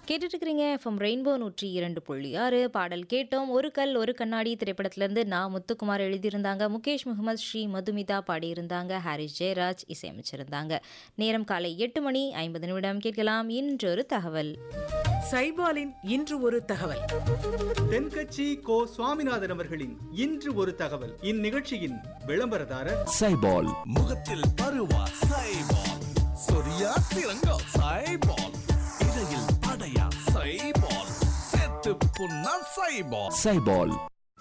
கேட்டுட்டு இருக்கிறீங்க FM rainbow நூற்றி இரண்டு புள்ளி ஆறு பாடல் கேட்டோம் ஒரு கல் ஒரு கண்ணாடி திரைப்படத்திலிருந்து நான் முத்துக்குமார் எழுதியிருந்தாங்க முகேஷ் முகமது ஸ்ரீ மதுமிதா பாடியிருந்தாங்க ஹாரிஸ் ஜெயராஜ் இசையமைச்சிருந்தாங்க நேரம் காலை எட்டு மணி ஐம்பது நிமிடம் கேட்கலாம் இன்றொரு தகவல் சைபாலின் இன்று ஒரு தகவல் தென்கட்சி கோ சுவாமிநாதன் அவர்களின் இன்று ஒரு தகவல் இந்நிகழ்ச்சியின் விளம்பரதாரர் சைபால் முகத்தில் பருவா சைபால் சொரியா சிறங்கா சைபால் இடையில் அடையா சைபால் செத்து புண்ணா சைபால் சைபால்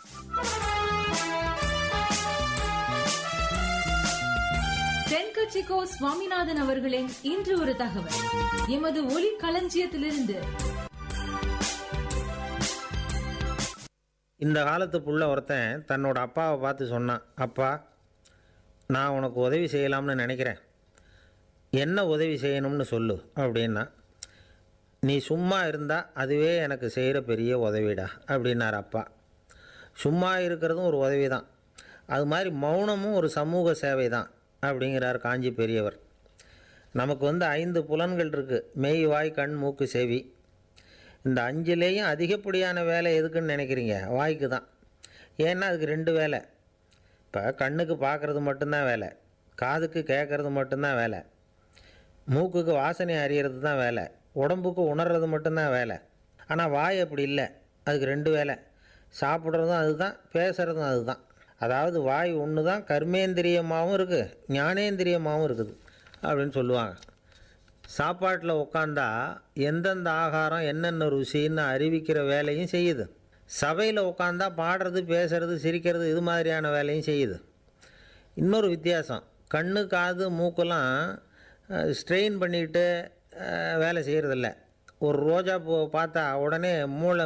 தென்கட்சிக்கோ சுவாமிநாதன் அவர்களின் இன்று ஒரு தகவல் எமது ஒலி களஞ்சியத்திலிருந்து இந்த காலத்து புள்ள ஒருத்தன் தன்னோட அப்பாவை பார்த்து சொன்னான் அப்பா நான் உனக்கு உதவி செய்யலாம்னு நினைக்கிறேன் என்ன உதவி செய்யணும்னு சொல்லு அப்படின்னா நீ சும்மா இருந்தால் அதுவே எனக்கு செய்கிற பெரிய உதவிடா அப்படின்னார் அப்பா சும்மா இருக்கிறதும் ஒரு உதவி தான் அது மாதிரி மௌனமும் ஒரு சமூக சேவை தான் அப்படிங்கிறார் காஞ்சி பெரியவர் நமக்கு வந்து ஐந்து புலன்கள் இருக்குது மெய் வாய் கண் மூக்கு செவி இந்த அஞ்சுலேயும் அதிகப்படியான வேலை எதுக்குன்னு நினைக்கிறீங்க வாய்க்கு தான் ஏன்னா அதுக்கு ரெண்டு வேலை இப்போ கண்ணுக்கு பார்க்குறது மட்டும்தான் வேலை காதுக்கு கேட்குறது மட்டும்தான் வேலை மூக்குக்கு வாசனை அறியறது தான் வேலை உடம்புக்கு உணர்றது மட்டும்தான் வேலை ஆனால் வாய் அப்படி இல்லை அதுக்கு ரெண்டு வேலை சாப்பிட்றதும் அதுதான் பேசுகிறதும் அதுதான் அதாவது வாய் ஒன்று தான் கர்மேந்திரியமாகவும் இருக்குது ஞானேந்திரியமாகவும் இருக்குது அப்படின்னு சொல்லுவாங்க சாப்பாட்டில் உட்காந்தா எந்தெந்த ஆகாரம் என்னென்ன ருசின்னு அறிவிக்கிற வேலையும் செய்யுது சபையில் உட்காந்தா பாடுறது பேசுறது சிரிக்கிறது இது மாதிரியான வேலையும் செய்யுது இன்னொரு வித்தியாசம் கண்ணு காது மூக்கெல்லாம் ஸ்ட்ரெயின் பண்ணிக்கிட்டு அஹ், வேலை செய்கிறதில்ல ஒரு ரோஜா பூ பார்த்தா உடனே மூளை